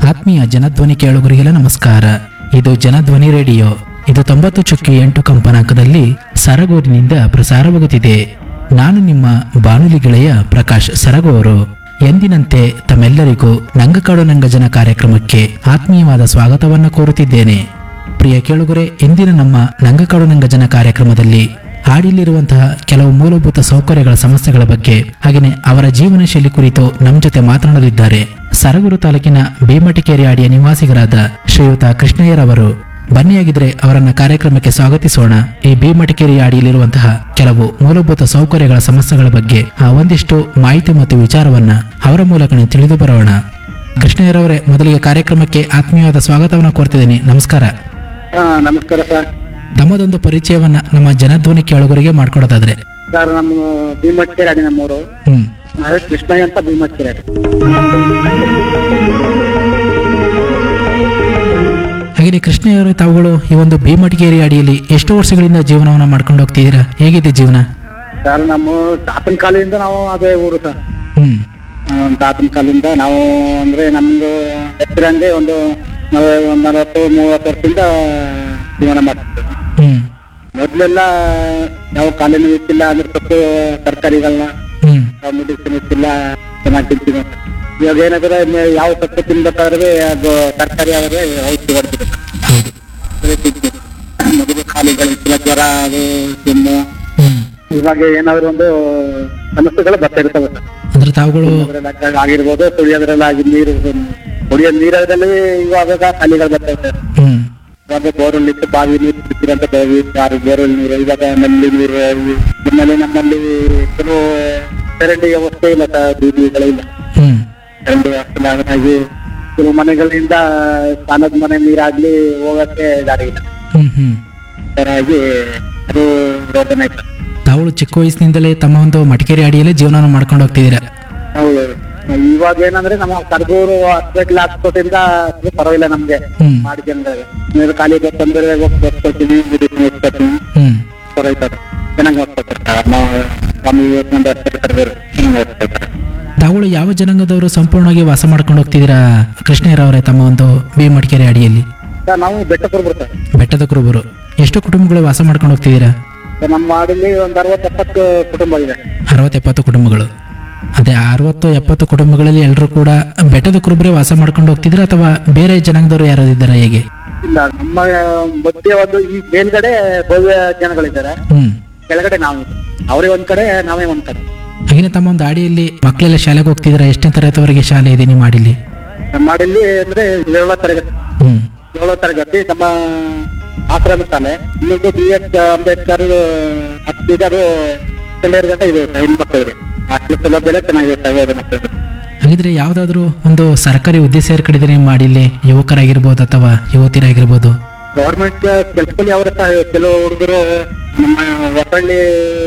ಆತ್ಮೀಯ ಜನಧ್ವನಿ ಕೇಳುಗರಿಗೆಲ್ಲ ನಮಸ್ಕಾರ ಇದು ಜನಧ್ವನಿ ರೇಡಿಯೋ ಇದು ತೊಂಬತ್ತು ಚುಕ್ಕಿ ಎಂಟು ಕಂಪನಾಂಕದಲ್ಲಿ ಸರಗೂರಿನಿಂದ ಪ್ರಸಾರವಾಗುತ್ತಿದೆ ನಾನು ನಿಮ್ಮ ಬಾನುಲಿ ಗೆಳೆಯ ಪ್ರಕಾಶ್ ಸರಗೂರು ಎಂದಿನಂತೆ ತಮ್ಮೆಲ್ಲರಿಗೂ ನಂಗಕಾಡು ನಂಗಜನ ಕಾರ್ಯಕ್ರಮಕ್ಕೆ ಆತ್ಮೀಯವಾದ ಸ್ವಾಗತವನ್ನು ಕೋರುತ್ತಿದ್ದೇನೆ ಪ್ರಿಯ ಕೇಳುಗರೆ ಇಂದಿನ ನಮ್ಮ ನಂಗಕಾಡು ನಂಗಜನ ಕಾರ್ಯಕ್ರಮದಲ್ಲಿ ಹಾಡಿಲಿರುವಂತಹ ಕೆಲವು ಮೂಲಭೂತ ಸೌಕರ್ಯಗಳ ಸಮಸ್ಯೆಗಳ ಬಗ್ಗೆ ಹಾಗೆಯೇ ಅವರ ಜೀವನ ಶೈಲಿ ಕುರಿತು ನಮ್ಮ ಜೊತೆ ಮಾತನಾಡಲಿದ್ದಾರೆ ಸರಗೂರು ತಾಲೂಕಿನ ಭೀಮಟಿಕೇರಿ ಆಡಿಯ ನಿವಾಸಿಗರಾದ ಶ್ರೀಯುತ ಕೃಷ್ಣಯ್ಯರವರು ಬನ್ನಿಯಾಗಿದ್ರೆ ಅವರನ್ನ ಕಾರ್ಯಕ್ರಮಕ್ಕೆ ಸ್ವಾಗತಿಸೋಣ ಈ ಭೀಮಟಿಕೇರಿ ಆಡಿಯಲ್ಲಿರುವಂತಹ ಕೆಲವು ಮೂಲಭೂತ ಸೌಕರ್ಯಗಳ ಸಮಸ್ಯೆಗಳ ಬಗ್ಗೆ ಆ ಒಂದಿಷ್ಟು ಮಾಹಿತಿ ಮತ್ತು ವಿಚಾರವನ್ನ ಅವರ ಮೂಲಕನೇ ತಿಳಿದು ಬರೋಣ ಕೃಷ್ಣಯ್ಯರವರೇ ಮೊದಲಿಗೆ ಕಾರ್ಯಕ್ರಮಕ್ಕೆ ಆತ್ಮೀಯವಾದ ಸ್ವಾಗತವನ್ನು ಕೋರ್ತಿದ್ದೀನಿ ನಮಸ್ಕಾರ ಹಾ ನಮಸ್ಕಾರ ಸರ್ ತಮ್ಮದೊಂದು ಪರಿಚಯವನ್ನ ನಮ್ಮ ಜನಧ್ವನಿ ಕೇಳುಗರಿಗೆ ಮಾಡ್ಕೊಡೋದಾದ್ರೆ ಸರ್ ನಮ್ಮ ಭೀಮಟ್ಕೆರೆ ಅಡಿ ನಮ್ಮೂರು ಹ್ಮ್ ಅದೇ ಕೃಷ್ಣಯ್ಯ ಅಂತ ಭೀಮಟ್ಕೆರೆ ಹಾಗೆ ಕೃಷ್ಣಯ್ಯವರು ತಾವುಗಳು ಈ ಒಂದು ಭೀಮಟಿಗೇರಿ ಅಡಿಯಲ್ಲಿ ಎಷ್ಟು ವರ್ಷಗಳಿಂದ ಜೀವನವನ್ನ ಮಾಡ್ಕೊಂಡು ಹೋಗ್ತಿದ್ದೀರಾ ಹೇಗಿದೆ ಜೀವನ ಸರ್ ನಮ್ಮ ತಾತನ ಕಾಲದಿಂದ ನಾವು ಅದೇ ಊರು ಸರ್ ಹ್ಮ್ ಆ, ತಾತನ ಕಾಲದಿಂದ ನಾವು ಅಂದ್ರೆ ನಮ್ದು ಹೆಸರಂಗೆ ಒಂದು ನಾವು ಒಂದು ನಲವತ್ತು ಮೂವತ್ತು ವರ್ಷದಿಂದ ಜೀವನ ಮಾಡ್ತಿದ್ದೇವೆ ಹ್ಮ್ ಮೊದ್ಲೆಲ್ಲ ಯಾವ ಕಾಲಿನ ಇತ್ತಿಲ್ಲ ಅಂದ್ರೆ ಸ್ವಲ್ಪ ತರಕಾರಿಗಳನ್ನ ಹ್ಮ್ ಮೆಡಿಸಿನ್ ಇತ್ತಿಲ್ಲ ಚೆನ್ನಾಗಿ ತಿಂತೀವಿ ಇವಾಗ ಏನಾದ್ರೆ ಮೆ- ಯಾವ ಸೊಪ್ಪು ತಿನ್ಬೇಕಾದ್ರೆ ಅದು ತರಕಾರಿ ಆದ್ರೆ ಔಷಧಿ ಹೊಡ್ತಿರುತ್ತೆ ಹೌದು ಮೊದಲು ಖಾಲಿಗಳಿಲ್ಲ ಜ್ವರ ಅದು ಕೆಮ್ಮು ಹ್ಮ್ ಇವಾಗ ಏನಾದ್ರು ಒಂದು ಸಮಸ್ಯೆಗಳು ಬರ್ತಾ ಇರ್ತವೆ ಸರ್. ಅಂದ್ರೆ ತಾವುಗಳು ಅದ್ರಲ್ಲಿ ಆಗಿರ್ಬೋದು ಕುಡಿಯೋದ್ರಲ್ಲಿ ಆಗಿ ನೀರು ಕುಡಿಯೋ ನೀರಲ್ಲಿ ಇವಾಗ ಖಾಲಿಗಳು ಬರ್ತಾ ಇರ್ತವೆ ಹ್ಮ್ ಇವಾಗ ಬೋರ್ವೆಲ್ ಇತ್ತು ಬಾವಿ ನೀರು ಕುಡಿತೀರಂತ ಬಾವಿ ಯಾರು ಬೋರ್ವೆಲ್ ನೀರು ಇವಾಗ ನಲ್ಲಿ ನೀರು ಇವು. ಆಮೇಲೆ ನಮ್ಮಲ್ಲಿ ಕೆಲವು ಚರಂಡಿ ವ್ಯವಸ್ಥೆ ಇಲ್ಲ ಸರ್ ಬೀದಿಗಳಿಲ್ಲ ಹ್ಮ್ ಚರಂಡಿ ವ್ಯವಸ್ಥೆ ಇಲ್ಲ ಹಾಗಾಗಿ ಕೆಲವು ಮನೆಗಳಿಂದ ಸ್ನಾನದ ಮನೆ ನೀರಾಗ್ಲಿ ಹೋಗಕ್ಕೆ ದಾರಿ ಇಲ್ಲ ಹ್ಮ್ ಹ್ಮ್ ಹಾಗಾಗಿ ಅದು ರೋಗನೇ ಸರ್ ತಾವುಗಳು ಚಿಕ್ಕ ವಯಸ್ಸಿನಿಂದಲೇ ತಮ್ಮ ಒಂದು ಮಟಿಕೇರಿ ಅಡಿಯಲ್ಲೇ ಜೀವನವನ್ನು ಮಾಡ್ಕೊಂಡು ಹೋಗ್ತಿದ್ದೀರಾ ಹೌದು ಇವಾಗ ಏನಂದ್ರೆ ನಮ್ಮ ಕರ್ಗೂರು ಹಾಸ್ಪಿಟ್ಲ್ ಹಾಸ್ಪಿಟಲ್ ಪರವಾಗಿಲ್ಲ ನಮ್ಗೆ ಹ್ಮ್ ಮಾಡ್ಕೊಂಡ್ರೆ ನೀವು ಖಾಲಿ ಬಂದ್ರೆ ಹೋಗ್ಕೊಡ್ತೀನಿ ಹೋಗ್ಕೊಡ್ತೀನಿ ಹ್ಮ್ ಪರವಾಗಿಲ್ಲ ಚೆನ್ನಾಗಿ ಹೋಗ್ಕೊಡ್ತಾರೆ ನಾವು ಸ್ವಾಮಿ ವಿವೇಕಾನಂದ ಹಾಸ್ಪಿಟಲ್ ಕರ್ಗೂರು ಚೆನ್ನಾಗಿ ಹೋಗ್ಕೊಡ್ತಾರೆ ತಾವುಗಳು ಯಾವ ಜನಾಂಗದವರು ಸಂಪೂರ್ಣವಾಗಿ ವಾಸ ಮಾಡ್ಕೊಂಡು ಹೋಗ್ತಿದ್ದೀರಾ ಕೃಷ್ಣಯ್ಯರವರೇ ತಮ್ಮ ಒಂದು ಬಿ ಮಡಿಕೇರಿ ಅಡಿಯಲ್ಲಿ ಸರ್ ನಾವು ಬೆಟ್ಟಕ್ಕೆ ಬರ್ತಾರೆ ಬೆಟ್ಟದ ಕುರುಬರು ಎಷ್ಟು ಕುಟುಂಬಗಳು ವಾಸ ಮಾಡ್ಕೊಂಡು ಹೋಗ್ತಿದ್ದೀರಾ ಸರ್ ನಮ್ಮ ವಾರ್ಡಲ್ಲಿ ಒಂದು ಅರವತ್ತು ಎಪ್ಪತ್ತು ಕುಟುಂಬ ಇದೆ ಅರವತ್ತು ಎಪ್ಪತ್ತು ಕುಟುಂಬಗಳು ಅದೇ ಅರವತ್ತು ಎಪ್ಪತ್ತು ಕುಟುಂಬಗಳಲ್ಲಿ ಎಲ್ಲರೂ ಕೂಡ ಬೆಟ್ಟದ ಕುರುಬರೇ ವಾಸ ಮಾಡ್ಕೊಂಡು ಹೋಗ್ತಿದ್ದೀರಾ ಅಥವಾ ಬೇರೆ ಜನಾಂಗದವರು ಯಾರು ಇದ್ದಾರಾ ಹೇಗೆ ಇಲ್ಲ ನಮ್ಮ ಮಧ್ಯೆ ಒಂದು ಈ ಮೇಲ್ಗಡೆ ಭವ್ಯ ಜನಗಳಿದ್ದಾರೆ ಹ್ಮ್ ಕೆಳಗಡೆ ನಾವು ಅವರೇ ಒಂದ್ ಕಡೆ ನಾವೇ ಒಂದ್ ಕಡೆ ಹಾಗೆ ತಮ್ಮ ಒಂದು ಆಡಿಯಲ್ಲಿ ಮಕ್ಕಳೆಲ್ಲ ಶಾಲೆಗೆ ಹೋಗ್ತಿದ್ದೀರಾ ಎಷ್ಟನೇ ತರಗತಿವರೆಗೆ ಶಾಲೆ ಇದೆ ನಿಮ್ಮ ಆಡಿಲಿ ನಮ್ಮ ಮಾಡಿಲ್ಲಿ ಅಂದ್ರೆ ಏಳನೇ ತರಗತಿ ಹ್ಮ್ ಏಳನೇ ತರಗತಿ ನಮ್ಮ ಆಶ್ರಮ ಶಾಲೆ ಇನ್ನೊಂದು ಬಿ ಎಸ್ ಅಂಬೇಡ್ಕರ್ ಹತ್ತಿದರು ಕೆಲವರು ಗಂಟೆ ಇದೆ ಹೆಣ್ಮಕ್ಳಿಗೆ ಅಷ್ಟು ಸೌಲಭ್ಯ ಚೆನ್ನಾಗಿರ್ತವೆ ಅದು ಮಕ್ಕಳು ಹಾಗಿದ್ರೆ ಯಾವ್ದಾದ್ರು ಒಂದು ಸರ್ಕಾರಿ ಹುದ್ದೆ ಸೇರ್ಕಡಿದ್ರೆ ನಿಮ್ಮ ಆಡಿಲಿ ಯುವಕರಾಗಿರ್ಬೋದು ಅಥವಾ ಯುವತಿಯರಾಗಿರ್ಬೋದು ಗೌರ್ಮೆಂಟ್ ಕೆಲಸದಲ್ಲಿ ಅವರ ಕೆಲವು ಹುಡುಗರು ನಮ್ಮ ಹೊಸಳ್ಳಿ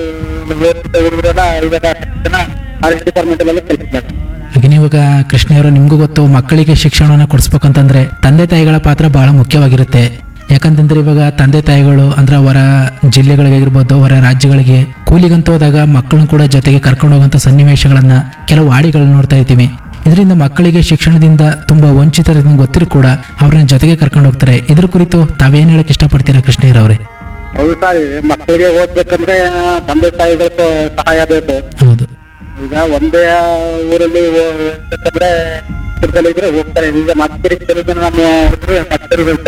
ಹುಡುಗರೆಲ್ಲ ಇವಾಗ ಜನ ಫಾರೆಸ್ಟ್ ಡಿಪಾರ್ಟ್ಮೆಂಟ್ ಅಲ್ಲೆಲ್ಲ ಕೆಲಸ ಹಾಗೆ ಇವಾಗ ಕೃಷ್ಣಯ್ಯವರು ನಿಮ್ಗೂ ಗೊತ್ತು ಮಕ್ಕಳಿಗೆ ಶಿಕ್ಷಣವನ್ನ ಕೊಡಿಸ್ಬೇಕಂತಂದ್ರೆ ತಂದೆ ತಾಯಿಗಳ ಪಾತ್ರ ಬಹಳ ಮುಖ್ಯವಾಗಿರುತ್ತೆ ಯಾಕಂತಂದ್ರೆ ಇವಾಗ ತಂದೆ ತಾಯಿಗಳು ಅಂದ್ರೆ ಹೊರ ಜಿಲ್ಲೆಗಳಿಗಾಗಿರ್ಬೋದು ಹೊರ ರಾಜ್ಯಗಳಿಗೆ ಕೂಲಿಗಂತ ಹೋದಾಗ ಮಕ್ಕಳನ್ನು ಕೂಡ ಜೊತೆಗೆ ಕರ್ಕೊಂಡು ಹೋಗುವಂತ ಸನ್ನಿವೇಶಗಳನ್ನ ಕೆಲವು ಆಡಿಗಳನ್ನ ನೋಡ್ತಾ ಇರ್ತೀವಿ ಇದರಿಂದ ಮಕ್ಕಳಿಗೆ ಶಿಕ್ಷಣದಿಂದ ತುಂಬಾ ವಂಚಿತರಿಂದ ಗೊತ್ತಿರು ಕೂಡ ಅವ್ರನ್ನ ಜೊತೆಗೆ ಕರ್ಕೊಂಡು ಹೋಗ್ತಾರೆ ಇದ್ರ ಕುರಿತು ತಾವೇನ್ ಹೇಳಕ್ ಇಷ್ಟಪಡ್ತೀರಾ ಕೃಷ್ಣಯ್ಯರವ್ರೆ ಹೌದು ಸರ್ ಮಕ್ಕಳಿಗೆ ಓದ್ಬೇಕಂದ್ರೆ ತಂದೆ ತಾಯಿಗಳ ಸಹಾಯ ಬೇಕು ಹೌದು ಈಗ ಒಂದೇ ಊರಲ್ಲಿ ಓದ್ಬೇಕಂದ್ರೆ ಚಿತ್ರದಲ್ಲಿ ಇದ್ರೆ ಹೋಗ್ತಾರೆ ಈಗ ಮಕ್ಕಳಿಗೆ ಕೆಲವು ಜನ ನಮ್ಮ ಹುಡುಗರು ಮಕ್ಕಳು